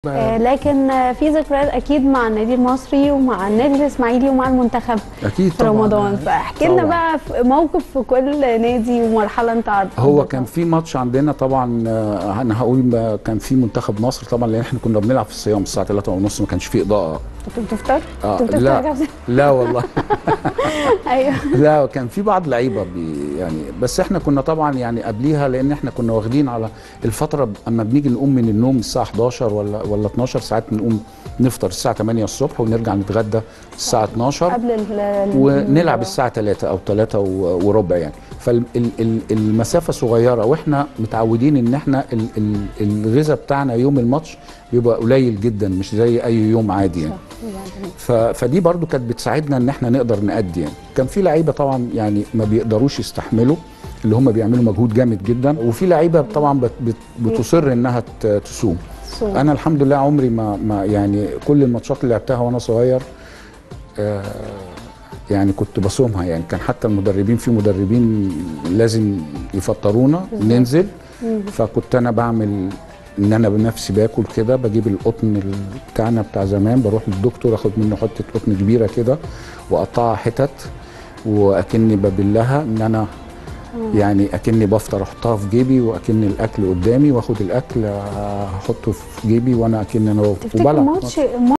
آه، لكن آه، في ذكريات اكيد مع النادي المصري ومع النادي الاسماعيلي ومع المنتخب اكيد في طبعا رمضان فاحكي لنا طبعاً. بقى في موقف في كل نادي ومرحله انت عديتها هو كان في ماتش عندنا طبعا آه، انا هقول ما كان في منتخب مصر طبعا لان احنا كنا بنلعب في الصيام الساعه 3 ونص ما كانش في اضاءه كنت بتفطر؟ آه كنت بتفطر يا لا كابتن؟ لا والله ايوه لا كان في بعض لعيبه بي يعني بس احنا كنا طبعا يعني قبليها لان احنا كنا واخدين على الفتره ب- اما بنيجي نقوم من النوم الساعه 11 ولا ولا 12 ساعات بنقوم نفطر الساعه 8 الصبح ونرجع نتغدى الساعه 12 قبل ال- ال- ونلعب الساعة 3 أو 3 و- وربع يعني فالمسافة صغيرة واحنا متعودين ان احنا ال- ال- الغذاء بتاعنا يوم الماتش بيبقى قليل جدا مش زي اي يوم عادي يعني ف- فدي برضو كانت بتساعدنا ان احنا نقدر نأدي يعني كان في لعيبة طبعا يعني ما بيقدروش يستحملوا اللي هم بيعملوا مجهود جامد جدا وفي لعيبة طبعا بت- بت- بتصر انها ت- تصوم صوم. انا الحمد لله عمري ما, ما يعني كل الماتشات اللي لعبتها وانا صغير آه يعني كنت بصومها يعني كان حتى المدربين في مدربين لازم يفطرونا ننزل فكنت انا بعمل ان انا بنفسي باكل كده بجيب القطن ال- بتاعنا بتاع زمان بروح للدكتور اخد منه حته قطن كبيره كده واقطعها حتت واكني ببلها ان انا يعني اكني بفطر احطها في جيبي واكن الاكل قدامي واخد الاكل احطه في جيبي وانا اكن انا تفتكر ماتش